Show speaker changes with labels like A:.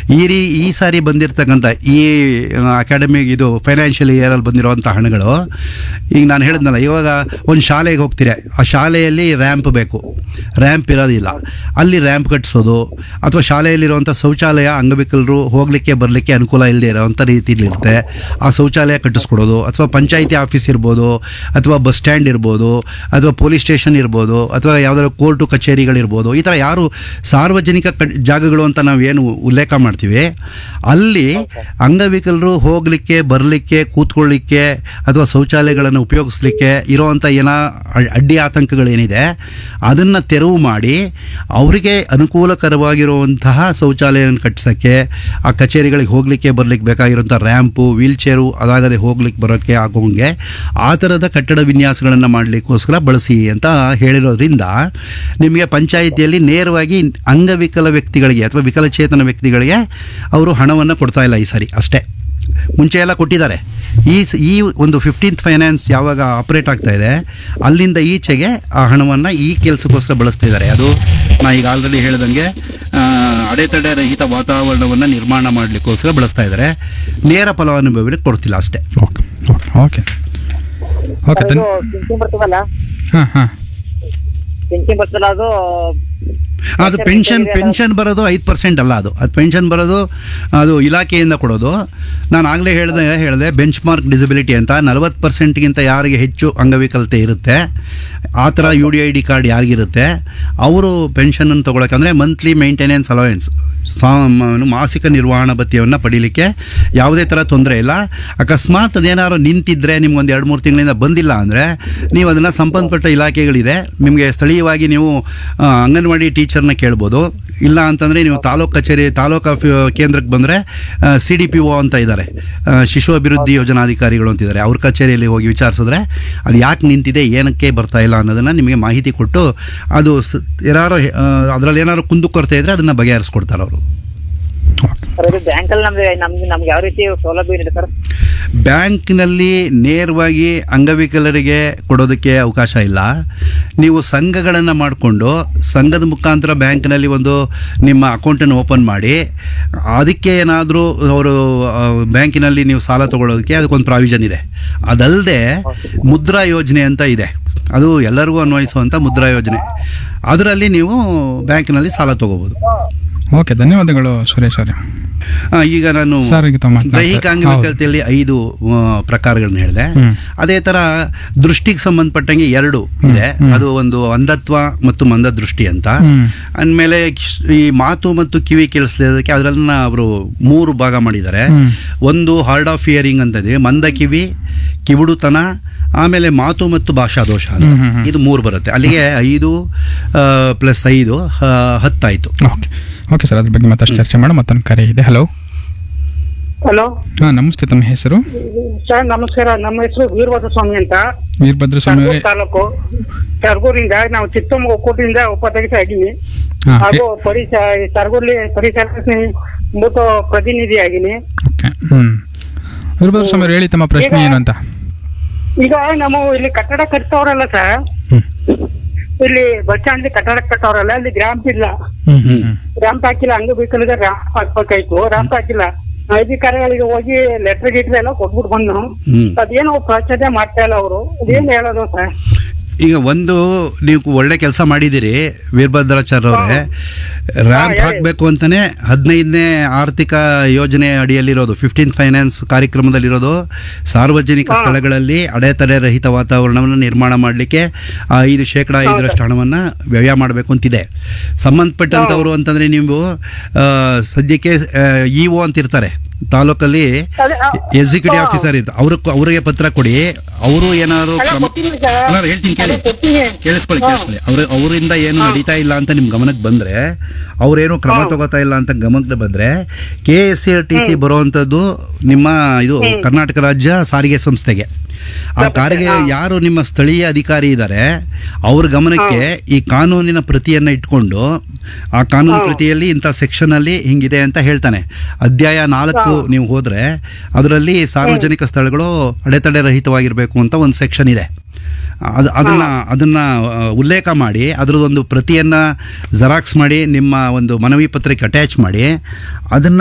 A: ಈ ರೀ ಈ ಸಾರಿ ಬಂದಿರತಕ್ಕಂಥ ಈ ಅಕಾಡೆಮಿಕ್ ಇದು ಫೈನಾನ್ಷಿಯಲ್ ಇಯರಲ್ಲಿ ಬಂದಿರುವಂಥ ಹಣಗಳು ಈಗ ನಾನು ಹೇಳಿದ್ನಲ್ಲ ಇವಾಗ ಒಂದು ಶಾಲೆಗೆ ಹೋಗ್ತೀರಾ ಆ ಶಾಲೆಯಲ್ಲಿ ರ್ಯಾಂಪ್ ಬೇಕು ರ್ಯಾಂಪ್ ಇರೋದಿಲ್ಲ ಅಲ್ಲಿ ರ್ಯಾಂಪ್ ಕಟ್ಟಿಸೋದು ಅಥವಾ ಶಾಲೆಯಲ್ಲಿರುವಂಥ ಶೌಚಾಲಯ ಅಂಗವಿಕಲರು ಹೋಗಲಿಕ್ಕೆ ಬರಲಿಕ್ಕೆ ಅನುಕೂಲ ಇಲ್ಲದೆ ಇರೋವಂಥ ರೀತಿಲಿರುತ್ತೆ ಆ ಶೌಚಾಲಯ ಕಟ್ಟಿಸ್ಕೊಡೋದು ಅಥವಾ ಪಂಚಾಯಿತಿ ಆಫೀಸ್ ಇರ್ಬೋದು ಅಥವಾ ಬಸ್ ಸ್ಟ್ಯಾಂಡ್ ಇರ್ಬೋದು ಅಥವಾ ಪೊಲೀಸ್ ಸ್ಟೇಷನ್ ಇರ್ಬೋದು ಅಥವಾ ಯಾವುದಾದ್ರು ಕೋರ್ಟು ಕಚೇರಿಗಳಿರ್ಬೋದು ಈ ಥರ ಯಾರು ಸಾರ್ವಜನಿಕ ಕ- ಜಾಗಗಳು ಅಂತ ನಾವೇನು ಉಲ್ಲೇಖ ಮಾಡ್ತೀವಿ ಅಲ್ಲಿ ಅಂಗವಿಕಲರು ಹೋಗಲಿಕ್ಕೆ ಬರಲಿಕ್ಕೆ ಕೂತ್ಕೊಳ್ಳಿಕ್ಕೆ ಅಥವಾ ಶೌಚಾಲಯಗಳನ್ನು ಉಪಯೋಗಿಸ್ಲಿಕ್ಕೆ ಇರೋವಂಥ ಏನೋ ಅಡ್- ಅಡ್ಡಿ ಆತಂಕಗಳೇನಿದೆ ಅದನ್ನು ತೆರವು ಮಾಡಿ ಅವರಿಗೆ ಅನುಕೂಲಕರವಾಗಿರುವಂತಹ ಶೌಚಾಲಯವನ್ನು ಕಟ್ಟಿಸೋಕ್ಕೆ ಆ ಕಚೇರಿಗಳಿಗೆ ಹೋಗಲಿಕ್ಕೆ ಬರಲಿಕ್ಕೆ ಬೇಕಾಗಿರುವಂಥ ರ್ಯಾಂಪು ವೀಲ್ ಚೇರು ಅದಾಗದೆ ಹೋಗ್ಲಿಕ್ಕೆ ಬರೋಕ್ಕೆ ಆಗೋಂಗೆ ಆ ಥರದ ಕಟ್ಟಡ ವಿನ್ಯಾಸಗಳನ್ನು ಮಾಡಲಿಕ್ಕೋಸ್ಕರ ಬಳಸಿ ಅಂತ ಹೇಳಿರೋದ್ರಿಂದ ನಿಮಗೆ ಪಂಚಾಯಿತಿಯಲ್ಲಿ ನೇರವಾಗಿ ಅಂಗವಿಕಲ ವ್ಯಕ್ತಿಗಳಿಗೆ ಅಥವಾ ವಿಕಲಚೇತನ ವ್ಯಕ್ತಿಗಳಿಗೆ ಅವರು ಹಣವನ್ನು ಕೊಡ್ತಾ ಇಲ್ಲ ಈ ಸಾರಿ ಅಷ್ಟೇ ಮುಂಚೆ ಎಲ್ಲ ಕೊಟ್ಟಿದ್ದಾರೆ ಈ ಸ- ಈ ಒಂದು ಫಿಫ್ಟೀನ್ತ್ ಫೈನಾನ್ಸ್ ಯಾವಾಗ ಆಪ್ರೇಟ್ ಆಗ್ತಾ ಇದೆ ಅಲ್ಲಿಂದ ಈಚೆಗೆ ಆ ಹಣವನ್ನು ಈ ಕೆಲಸಕ್ಕೋಸ್ಕರ ಬಳಸ್ತಾ ಇದ್ದಾರೆ ಅದು ನಾ ಈಗ ಆಲ್ರೆಡಿ ಹೇಳ್ದಂಗೆ ಆ, ಅಡೆತಡೆ ರಹಿತ ವಾತಾವರಣವನ್ನು ನಿರ್ಮಾಣ ಮಾಡಲಿಕ್ಕೋಸ್ಕರ ಬಳಸ್ತಾ ಇದ್ದಾರೆ ನೇರ ಫಲಾನುಭವಿಗಳಿಗೆ ಕೊಡ್ತಿಲ್ಲ ಅಷ್ಟೇ
B: ಓಕೆ ಓಕೆ ಓಕೆ ಓಕೆ
C: ಇದು
B: ಧನ್
C: ಪಿಂಚಿಂಗ್ ಬರ್ತದಲ್ಲ
B: ಹಾಂ ಹಾಂ
C: ಪಿಂಚಿಂಗ್ ಬರ್ತಲ್ಲ ಅದು
A: ಅದು ಪೆನ್ಷನ್ ಪೆನ್ಷನ್ ಬರೋದು ಐದು ಪರ್ಸೆಂಟ್ ಅಲ್ಲ ಅದು ಅದು ಪೆನ್ಷನ್ ಬರೋದು ಅದು ಇಲಾಖೆಯಿಂದ ಕೊಡೋದು ನಾನು ಆಗಲೇ ಹೇಳಿದೆ ಹೇಳಿದೆ ಬೆಂಚ್ ಮಾರ್ಕ್ ಡಿಸಬಿಲಿಟಿ ಅಂತ ನಲವತ್ತು ಪರ್ಸೆಂಟ್ಗಿಂತ ಯಾರಿಗೆ ಹೆಚ್ಚು ಅಂಗವಿಕಲತೆ ಇರುತ್ತೆ ಆ ಥರ U D I D card ಯಾರಿಗಿರುತ್ತೆ ಅವರು ಪೆನ್ಷನನ್ನು ತೊಗೊಳಕ್ಕೆ ಅಂದರೆ ಮಂತ್ಲಿ ಮೇಂಟೆನೆನ್ಸ್ ಅಲವೆನ್ಸ್ ಸಾ ಮ- ಮಾಸಿಕ ನಿರ್ವಹಣಾ ಭತ್ಯವನ್ನು ಪಡೀಲಿಕ್ಕೆ ಯಾವುದೇ ಥರ ತೊಂದರೆ ಇಲ್ಲ ಅಕಸ್ಮಾತ್ ಅದೇನಾದ್ರು ನಿಂತಿದ್ದರೆ ನಿಮ್ಗೊಂದು ಎರಡು ಮೂರು ತಿಂಗಳಿಂದ ಬಂದಿಲ್ಲ ಅಂದರೆ ನೀವು ಅದನ್ನು ಸಂಬಂಧಪಟ್ಟ ಇಲಾಖೆಗಳಿದೆ ನಿಮಗೆ ಸ್ಥಳೀಯವಾಗಿ ನೀವು ಆ, ಅಂಗನವಾಡಿ ಟೀಚರ್ನ ಕೇಳ್ಬೋದು ಇಲ್ಲ ಅಂತಂದರೆ ನೀವು ತಾಲೂಕು ಕಚೇರಿ ತಾಲೂಕು ಆಫಿ- ಕೇಂದ್ರಕ್ಕೆ ಬಂದರೆ ಸಿ ಡಿ ಪಿ ಒ ಅಂತ ಇದ್ದಾರೆ ಆ, ಶಿಶು ಅಭಿವೃದ್ಧಿ ಯೋಜನಾಧಿಕಾರಿಗಳು ಅಂತಿದ್ದಾರೆ ಅವ್ರ ಕಚೇರಿಯಲ್ಲಿ ಹೋಗಿ ವಿಚಾರಿಸಿದ್ರೆ ಅದು ಯಾಕೆ ನಿಂತಿದೆ ಏನಕ್ಕೆ ಬರ್ತಾ ಇಲ್ಲ ಅನ್ನೋದನ್ನು ನಿಮಗೆ ಮಾಹಿತಿ ಕೊಟ್ಟು ಅದು ಸ- ಏನಾರು ಅದರಲ್ಲಿ ಏನಾದ್ರು ಕುಂದುಕೊರತೆ ಇದ್ದರೆ ಅದನ್ನು ಬಗೆಹರಿಸ್ಕೊಡ್ತಾರೆ ಅವರು
C: ಸರ್ ಇದು ಬ್ಯಾಂಕಲ್ಲಿ ನಮ್ಗೆ ನಮ್ಗೆ ನಮ್ಗೆ ಯಾವ ರೀತಿ ಸೌಲಭ್ಯ ಇದೆ ಸರ್
A: ಬ್ಯಾಂಕ್ನಲ್ಲಿ ನೇರವಾಗಿ ಅಂಗವಿಕಲರಿಗೆ ಕೊಡೋದಕ್ಕೆ ಅವಕಾಶ ಇಲ್ಲ ನೀವು ಸಂಘಗಳನ್ನು ಮಾಡಿಕೊಂಡು ಸಂಘದ ಮುಖಾಂತರ ಬ್ಯಾಂಕ್ನಲ್ಲಿ ಒಂದು ನಿಮ್ಮ ಅಕೌಂಟನ್ನು ಓಪನ್ ಮಾಡಿ ಅದಕ್ಕೆ ಏನಾದರೂ ಅವರು ಆ, ಬ್ಯಾಂಕಿನಲ್ಲಿ ನೀವು ಸಾಲ ತಗೊಳ್ಳೋದಕ್ಕೆ ಅದಕ್ಕೊಂದು ಪ್ರಾವಿಷನ್ ಇದೆ ಅದಲ್ಲದೆ ಮುದ್ರಾ ಯೋಜನೆ ಅಂತ ಇದೆ ಅದು ಎಲ್ಲರಿಗೂ ಅನ್ವಯಿಸುವಂಥ ಮುದ್ರಾ ಯೋಜನೆ ಅದರಲ್ಲಿ ನೀವು ಬ್ಯಾಂಕಿನಲ್ಲಿ ಸಾಲ ತಗೋಬೋದು
B: ಓಕೆ ಧನ್ಯವಾದಗಳು ಸುರೇಶ್ ಅವರೇ
A: ಆ, ಈಗ ನಾನು
B: ಸರ್, ಈಗ ತಾವು ಮಾತನಾಡ್ತಾ-
A: ದೈಹಿಕ ಅಂಗವಿಕಲತೆಯಲ್ಲಿ ಐದು ಆ, ಪ್ರಕಾರಗಳನ್ನ ಹೇಳಿದೆ
B: ಹ್ಮ್.
A: ಅದೇ ತರ ದೃಷ್ಟಿಗೆ ಸಂಬಂಧಪಟ್ಟಂಗೆ ಎರಡು ಇದೆ ಅದು ಒಂದು ಅಂಧತ್ವ ಮತ್ತು ಮಂದ ದೃಷ್ಟಿ ಅಂತ
B: ಹ್ಮ್.
A: ಅಂದಮೇಲೆ ಈ ಮಾತು ಮತ್ತು ಕಿವಿ ಕೇಳಿಸ್ಲಿದ್ದಕ್ಕೆ ಅದರನ್ನ ಅವರು ಮೂರು ಭಾಗ ಮಾಡಿದ್ದಾರೆ
B: ಹ್ಮ್.
A: ಒಂದು ಹಾರ್ಡ್ ಆಫ್ ಹಿಯರಿಂಗ್ ಅಂತ ಇದೆ ಮಂದ ಕಿವಿ ಕಿವುಡುತನ ಆಮೇಲೆ ಮಾತು ಮತ್ತು ಭಾಷಾ ದೋಷ ಅಂತ
B: ಹ್ಮ್, ಹ್ಮ್, ಹ್ಮ್.
A: ಇದು ಮೂರು ಬರುತ್ತೆ ಅಲ್ಲಿಗೆ ಐದು ಪ್ಲಸ್ ಐದು ಆ, ಹತ್ತಾಯ್ತು
B: ಓಕೆ ಓಕೆ ಸರ್ ಅದ್ರ ಬಗ್ಗೆ ಮತ್ತಷ್ಟು ಚರ್ಚೆ ಮಾಡೋ ಮತ್ತೊಂದು ಕರೆ ಇದೆ ಹಲೋ
D: ಹಲೋ
B: ಹಾಂ ನಮಸ್ತೆ ತಮ್ಮ ಹೆಸರು
D: ಸರ್ ನಮಸ್ಕಾರ ನಮ್ಮ ಹೆಸರು ವೀರಭದ್ರ ಸ್ವಾಮಿ ಅಂತ
B: ವೀರಭದ್ರ ಸ್ವಾಮಿ ಅವರೇ
D: ಸರ್ಗೂರ್ ತಾಲೂಕು ಸರ್ಗೂರಿಂದ ನಾವು ಚಿತ್ತಮ್ಮ ಒಕ್ಕೂಟದಿಂದ ಉಪಾಧ್ಯಕ್ಷ ಆಗಿನಿ
B: ಹಾಂ
D: ಹಾಗೂ ಪರಿಸ ಸರ್ಗೂರ್ಲಿ ಪರಿಸರ ಮೂತ ಪ್ರತಿನಿಧಿ ಆಗಿನಿ
B: ಓಕೆ ಹ್ಞೂ ವೀರಭದ್ರ ಸ್ವಾಮಿ ಅವ್ರು ಹೇಳಿ ತಮ್ಮ ಪ್ರಶ್ನೆ ಏನು ಅಂತ
D: ಈಗ ನಾವು ಇಲ್ಲಿ ಕಟ್ಟಡ ಕಟ್ತವ್ರಲ್ಲ ಸರ್
B: ಹ್ಞೂ
D: ಇಲ್ಲಿ ಬಸ್ ಸ್ಟ್ಯಾಂಡ್ ಕಟ್ಟಡ ಕಟ್ಟವ್ರಲ್ಲ ಅಲ್ಲಿ ರ್ಯಾಂಪ್ ಇಲ್ಲ
B: ಹ್ಞೂ ಹ್ಞೂ
D: ರ್ಯಾಂಪ್ ಹಾಕಿಲ್ಲ ಅಂಗವಿಕಲಿಗೆ ರ್ಯಾಂಪ್ ಹಾಕ್ಬೇಕಾಯ್ತು ರ್ಯಾಂಪ್ ಹಾಕಿಲ್ಲ ಅಧಿಕಾರಿಗಳಿಗೆ ಹೋಗಿ ಲೆಟರ್ ಗಿಟ್ರ್ ಎಲ್ಲ ಕೊಟ್ಬಿಟ್ಟು ಬಂದು
A: ಹ್ಮ್
D: ಅದೇನೋ ಪ್ರಚನೆ ಮಾಡ್ತಾ ಇಲ್ಲ ಅವರು ಅದೇನ್ ಹೇಳೋದು ಸರ್
A: ಈಗ ಒಂದು ನೀವು ಒಳ್ಳೆ ಕೆಲಸ ಮಾಡಿದ್ದೀರಿ ವೀರಭದ್ರಾಚಾರ್ಯ ಅವರೇ ರ್ಯಾಂಪ್
D: ಹೇಳಿ.
A: ಹಾಕಬೇಕು ಅಂತಾನೆ ಹದಿನೈದನೇ ಆರ್ಥಿಕ ಯೋಜನೆ ಅಡಿಯಲ್ಲಿರೋದು ಫಿಫ್ಟೀನ್ ಫೈನಾನ್ಸ್ ಕಾರ್ಯಕ್ರಮದಲ್ಲಿರೋದು ಸಾರ್ವಜನಿಕ ಸ್ಥಳಗಳಲ್ಲಿ ಅಡೆತಡೆ ರಹಿತ ವಾತಾವರಣವನ್ನು ನಿರ್ಮಾಣ ಮಾಡಲಿಕ್ಕೆ ಐದು ಶೇಕಡ ಐದರಷ್ಟು ಹಣವನ್ನು ವ್ಯಯ ಮಾಡಬೇಕು ಅಂತಿದೆ ಸಂಬಂಧಪಟ್ಟಂಥವ್ರು ಅಂತಂದರೆ ನೀವು ಆ, ಸದ್ಯಕ್ಕೆ ಇ ಒ ಅಂತ ಇರ್ತಾರೆ ತಾಲೂಕಲ್ಲಿ
D: ಅದೇ, ಆ,
A: ಎಕ್ಸಿಕ್ಯೂಟಿವ್
D: ಹಾ.
A: ಆಫೀಸರ್ ಇರ್ತಾರೆ ಅವ್ರ ಅವರಿಗೆ ಪತ್ರ ಕೊಡಿ ಅವರು ಏನಾದ್ರು
D: ಅಲ್ಲ,
A: ಕ್ರಮ
D: ಕೊಟ್ಟಿದ್ದೀನಿ ಸರ್.
A: ಅಲ್ಲ, ಹೇಳ್ತೀನಿ ಕೇಳಿ
D: ಅದೇ ಕೊಟ್ಟಿದ್ದೀನಿ.
A: ಕೇಳಿಸ್ಕೊಳ್ಳಿ
D: ಹಾ.
A: ಕೇಳಿಸ್ಕೊಳ್ಳಿ ಅವ್ರ ಅವರಿಂದ ಏನು ನಡೀತಾ ಇಲ್ಲ ಅಂತ ನಿಮ್ ಗಮನಕ್ಕೆ ಬಂದ್ರೆ ಅವ್ರೇನು ಕ್ರಮ
D: ಹಾ.
A: ತಗೋತಾ ಇಲ್ಲ ಅಂತ ಗಮನಕ್ಕೆ ಬಂದ್ರೆ K S C R T C ಬರುವಂಥದ್ದು ನಿಮ್ಮ ಇದು ಕರ್ನಾಟಕ ರಾಜ್ಯ ಸಾರಿಗೆ ಸಂಸ್ಥೆಗೆ ಆ ಕಾರಿಗೆ ಯಾರು ನಿಮ್ಮ ಸ್ಥಳೀಯ ಅಧಿಕಾರಿ ಇದ್ದಾರೆ ಅವ್ರ ಗಮನಕ್ಕೆ ಈ ಕಾನೂನಿನ ಪ್ರತಿಯನ್ನ ಇಟ್ಕೊಂಡು ಆ ಕಾನೂನು ಪ್ರತಿಯಲ್ಲಿ ಇಂಥ ಸೆಕ್ಷನ್ ಅಲ್ಲಿ ಹಿಂಗಿದೆ ಅಂತ ಹೇಳ್ತಾನೆ ಅಧ್ಯಾಯ ನಾಲ್ಕು ನೀವು ಹೋದ್ರೆ ಅದರಲ್ಲಿ ಸಾರ್ವಜನಿಕ ಸ್ಥಳಗಳು ಅಡೆತಡೆ ರಹಿತವಾಗಿರಬೇಕು ಅಂತ ಒಂದು ಸೆಕ್ಷನ್ ಇದೆ ಅದು ಅದನ್ನ ಅದನ್ನ ಆ, ಉಲ್ಲೇಖ ಮಾಡಿ ಅದರದೊಂದು ಪ್ರತಿಯನ್ನ ಜೆರಾಕ್ಸ್ ಮಾಡಿ ನಿಮ್ಮ ಒಂದು ಮನವಿ ಪತ್ರಕ್ಕೆ ಅಟ್ಯಾಚ್ ಮಾಡಿ ಅದನ್ನ